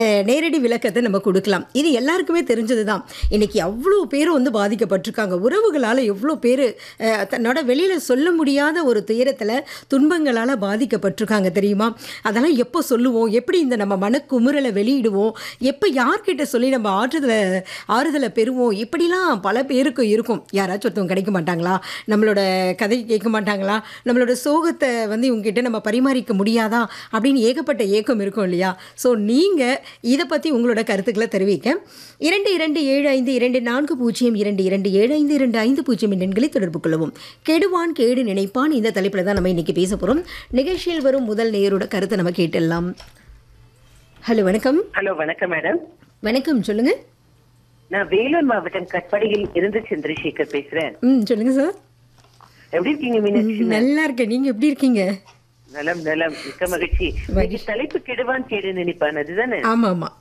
அஹ், நேரடி விளக்கத்தை நம்ம கொடுக்கலாம் இது எல்லாருக்குமே தெரிஞ்சது தான் இன்னைக்கு அவ்வளோ பேர் வந்து பாதிக்கப்பட்டிருக்காங்க உறவுகளால் எவ்வளோ பேர் தன்னோட வெளியில் சொல்ல முடியாத ஒரு துயரத்தில் துன்பங்களால் பாதிக்கப்பட்டிருக்காங்க தெரியுமா அதெல்லாம் எப்போ சொல்லுவோம் எப்படி இந்த நம்ம மனக்குமுறலை வெளியிடுவோம் எப்போ யார்கிட்ட சொல்லி நம்ம ஆற்றுதலை ஆறுதலை பெறுவோம் இப்படிலாம் பல பேருக்கு இருக்கும் யாராச்சும் ஒருத்தவங்க கிடைக்க மாட்டாங்களா நம்மளோட கதை கேட்க மாட்டாங்களா நம்மளோட சோகத்தை வந்து இவங்ககிட்ட நம்ம பரிமாறிக்க முடியாதா அப்படின்னு ஏகப்பட்ட ஏக்கம் இருக்கும் இல்லையா ஸோ நீங்கள் இதை பற்றி உங்களோட கருத்துக்களை தெரிவிக்க இரண்டு இரண்டு ஏழு ஐந்து இரண்டு நான்கு பூஜ்ஜியம் இரண்டு இரண்டு ஏழு ஐந்து இரண்டு ஐந்து பூஜ்ஜியம் என்ற எண்களை தொடர்பு கொள்ளவும் கெடுவான் கேடு நினைப்பான் இந்த தலைப்பில் தான் நம்ம இன்னைக்கு பேச போகிறோம் நிகழ்ச்சியில் வரும் முதல் நேயரோட கருத்தை நம்ம கேட்டுடலாம் ஹலோ வணக்கம் ஹலோ வணக்கம் மேடம் வணக்கம் சொல்லுங்க நான் வேலூர் மாவட்டம் கட்பாடியில் இருந்து சந்திரசேகர் பேசுறேன் ம் சொல்லுங்க சார் எப்படி இருக்கீங்க மீனாட்சி நல்லா இருக்கேன் நீங்கள் எப்படி இருக்கீங்க நலம் நலம் மிக்க மகிழ்ச்சி இன்னைக்கு தலைப்பு கெடுவான் கேடு நினைப்பான் அதுதானே ஆமாம் ஆமாம்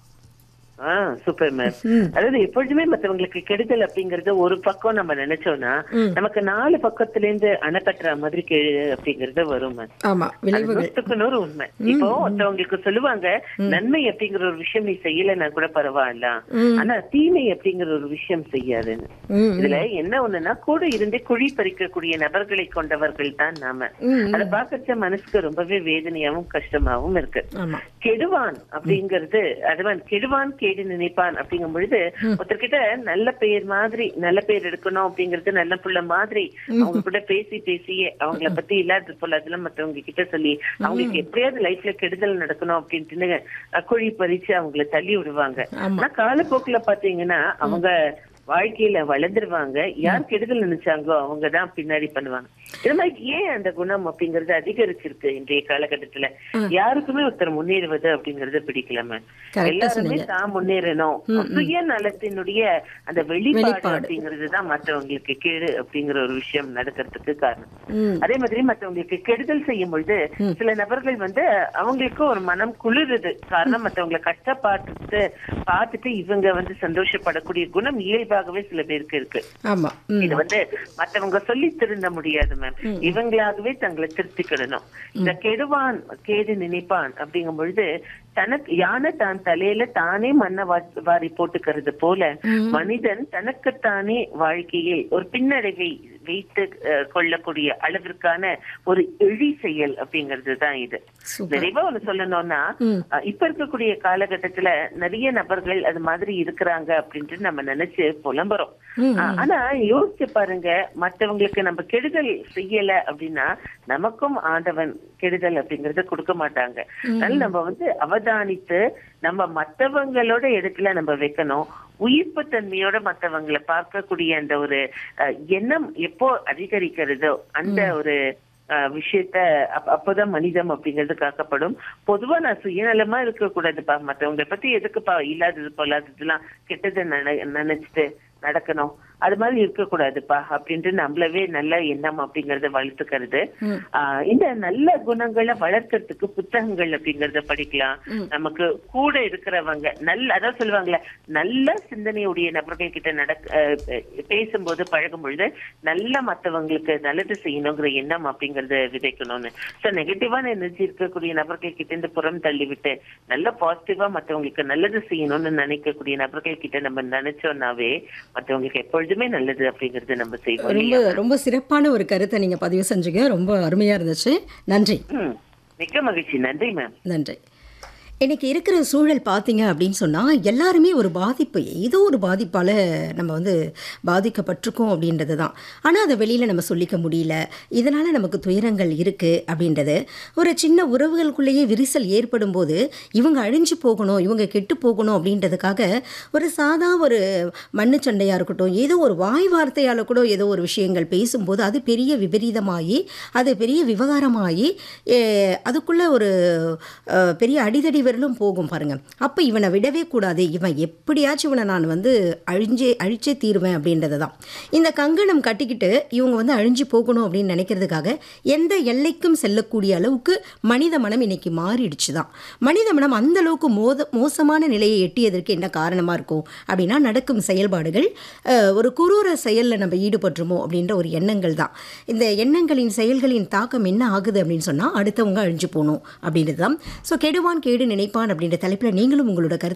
ஆ சூப்பர் மேம் அதாவது எப்பொழுதுமே மத்தவங்களுக்கு கெடுதல் அப்படிங்கறது ஒரு பக்கம் நம்ம நினைச்சோம்னா நமக்கு நாலு பக்கத்துல இருந்து அணை கட்டுற மாதிரி கெடு அப்படிங்கறது வரும் மேம் ஆமாம் அது விளைவுகள் நூத்துக்கு நூறு உண்மை இப்போ ஒருத்தவங்களுக்கு சொல்லுவாங்க நன்மை அப்படிங்கிற ஒரு விஷயம் நீ செய்யலைன்னா கூட பரவாயில்ல ஆனா தீமை அப்படிங்கிற ஒரு விஷயம் செய்யாதுன்னு ம் இதுல என்ன ஒண்ணுன்னா கூட இருந்து குழி பறிக்கக்கூடிய நபர்களை கொண்டவர்கள் தான் நாம ம் அத பாக்கச்ச மனசுக்கு ரொம்பவே வேதனையாவும் கஷ்டமாவும் இருக்கு ஆமாம் கெடுவான் அப்படிங்கிறது அதுவன் கெடுவான் கேடு நினைப்பான் அப்படிங்கும் பொழுது ஒருத்தர்கிட்ட நல்ல பெயர் மாதிரி நல்ல பெயர் எடுக்கணும் அப்படிங்கிறது நல்ல புள்ள மாதிரி அவங்க கூட பேசி பேசியே அவங்கள பத்தி இல்லாத போல அதெல்லாம் மத்தவங்க கிட்ட சொல்லி அவங்களுக்கு எப்படியாவது லைஃப்ல கெடுதல் நடக்கணும் அப்படின்ட்டு குழி பறிச்சு அவங்கள தள்ளி விடுவாங்க ஆமா. ஆனா காலப்போக்குல பாத்தீங்கன்னா அவங்க வாழ்க்கையில வளர்ந்துருவாங்க யார் கெடுதல் நினைச்சாங்களோ அவங்கதான் பின்னாடி பண்ணுவாங்க இது மாதிரி ஏன் அந்த குணம் அப்படிங்கறது அதிகரிச்சிருக்கு இன்றைய காலகட்டத்துல யாருக்குமே ஒருத்தர் முன்னேறுவது அப்படிங்கறது பிடிக்கலாம Correct ஆ எல்லாருமே சொன்னீங்க. தான் முன்னேறணும் சுய நலத்தினுடைய அந்த வெளிப்பாடு வெளிப்பாடு. அப்படிங்கிறது தான் மற்றவங்களுக்கு கேடு அப்படிங்கிற ஒரு விஷயம் நடக்கிறதுக்கு காரணம் ம் அதே மாதிரி மத்தவங்களுக்கு கெடுதல் செய்யும் பொழுது சில நபர்கள் வந்து அவங்களுக்கு ஒரு மனம் குளிருது காரணம் மத்தவங்களை கஷ்டப்பாட்டு பார்த்துட்டு இவங்க வந்து சந்தோஷப்படக்கூடிய குணம் இயல்பாகவே சில பேருக்கு இருக்கு ஆமாம் ம் இது வந்து மத்தவங்க சொல்லி திருந்த முடியாது மேம் இவங்களாகவே தங்களை திருத்திக்கிடணும் இந்த கெடுவான் கேடு நினைப்பான் அப்படிங்கும் பொழுது தனக்கு யானை தான் தலையில தானே மண்ணை வா- வாரி போட்டுக்கிறது போல மனிதன் தனக்குத்தானே வாழ்க்கையில் ஒரு பின்னடைவை வைத்து அஹ், கொள்ளக்கூடிய அளவிற்கான ஒரு எழி செயல் அப்படிங்கிறது தான் இது சூப்பர் நிறைவா ஒண்ணு சொல்லணும்னா ம். அஹ், இப்ப இருக்கக்கூடிய காலகட்டத்துல நிறைய நபர்கள் அது மாதிரி இருக்கிறாங்க அப்படின்ட்டு நம்ம நினைச்சு புலம்புறோம் ம், அஹ், ஆனா யோசிச்சு பாருங்க மத்தவங்களுக்கு நம்ம கெடுதல் செய்யல அப்படின்னா நமக்கும் ஆண்டவன் கெடுதல் அப்படிங்கறத கொடுக்க மாட்டாங்க அதனால நம்ம வந்து அவதானித்து நம்ம மத்தவங்களோட இடத்துல நம்ம வைக்கணும் உயிர்ப்பு தன்மையோட மத்தவங்களை பார்க்கக்கூடிய அந்த ஒரு அஹ், எண்ணம் எப்போ அதிகரிக்கிறதோ அந்த ஒரு அஹ், விஷயத்த அப்ப- அப்போதான் மனிதம் அப்படிங்கிறது காக்கப்படும் பொதுவா நான் சுயநலமா இருக்க கூடாதுப்பா மத்தவங்களை பத்தி எதுக்குப்பா இல்லாதது பொல்லாததுலாம் கெட்டதை நினை நினைச்சிட்டு நடக்கணும் அது மாதிரி இருக்கக்கூடாதுப்பா அப்படின்ட்டு நம்மளவே நல்ல எண்ணம் அப்படிங்கறத வளர்த்துக்கிறது ம். ஆஹ் இந்த நல்ல குணங்களை வளர்க்கறதுக்கு புத்தகங்கள் அப்படிங்கறத படிக்கலாம் நமக்கு கூட இருக்கிறவங்க நல்ல அதான் சொல்லுவாங்கல்ல நல்ல சிந்தனையுடைய நபர்கள் கிட்ட நடக்க அஹ், அஹ், பேசும்போது பழகும் பொழுது நல்ல மத்தவங்களுக்கு நல்லது செய்யணுங்கிற எண்ணம் அப்படிங்கறத விதைக்கணும்னு சோ நெகட்டிவான எனர்ஜி இருக்கக்கூடிய நபர்கள் கிட்ட இருந்து புறம் தள்ளிவிட்டு நல்ல பாசிட்டிவா மத்தவங்களுக்கு நல்லது செய்யணும்னு நினைக்கக்கூடிய நபர்கள் கிட்ட நம்ம நினைச்சோம்னாவே மத்தவங்களுக்கு எப்பொழுதுமே நல்லது அப்படிங்கறது நம்ம செய்வோம் ரொம்ப ரொம்ப சிறப்பான ஒரு கருத்தை நீங்கள் பதிவு செஞ்சீங்க ரொம்ப அருமையாக இருந்துச்சு நன்றி ம். மிக்க மகிழ்ச்சி நன்றி மேம் நன்றி இன்னைக்கு இருக்கிற சூழல் பார்த்தீங்க அப்படின்னு சொன்னால் எல்லாருமே ஒரு பாதிப்பு ஏதோ ஒரு பாதிப்பால் நம்ம வந்து பாதிக்கப்பட்டிருக்கோம் அப்படின்றது தான் ஆனால் அதை வெளியில் நம்ம சொல்லிக்க முடியல இதனால் நமக்கு துயரங்கள் இருக்குது அப்படின்றது ஒரு சின்ன உறவுகளுக்குள்ளேயே விரிசல் ஏற்படும் போது இவங்க அழிஞ்சு போகணும் இவங்க கெட்டு போகணும் அப்படின்றதுக்காக ஒரு சாதா ஒரு மண்ணு சண்டையாக இருக்கட்டும் ஏதோ ஒரு வாய் வார்த்தையால் கூட ஏதோ ஒரு விஷயங்கள் பேசும்போது அது பெரிய விபரீதமாகி அது பெரிய விவகாரமாகி அஹ், அதுக்குள்ள ஒரு அஹ், பெரிய அடிதடி வரலும் போகும் பாருங்க அப்போ இவனை விடவே கூடாது இவன் எப்படியாச்சும் இவனை நான் வந்து அழிஞ்சே அழிச்சே தீருவேன் அப்படின்றது தான் இந்த கங்கணம் கட்டிக்கிட்டு இவங்க வந்து அழிஞ்சு போகணும் அப்படின்னு நினைக்கிறதுக்காக எந்த எல்லைக்கும் செல்லக்கூடிய அளவுக்கு மனித மனம் இன்னைக்கு மாறிடுச்சு தான் மனித மனம் அந்த அளவுக்கு மோத மோசமான நிலையை எட்டியதற்கு என்ன காரணமாக இருக்கும் அப்படின்னா நடக்கும் செயல்பாடுகள் அஹ், ஒரு குரூர செயலில் நம்ம ஈடுபட்டுருமோ அப்படின்ற ஒரு எண்ணங்கள் தான் இந்த எண்ணங்களின் செயல்களின் தாக்கம் என்ன ஆகுது அப்படின்னு சொன்னால் அடுத்தவங்க அழிஞ்சு போகணும் அப்படின்றது தான் ஸோ கெடுவான் கேடு நினைப்பான் அப்படின்ற தலைப்பில் நீங்களும் உங்களோட கருத்து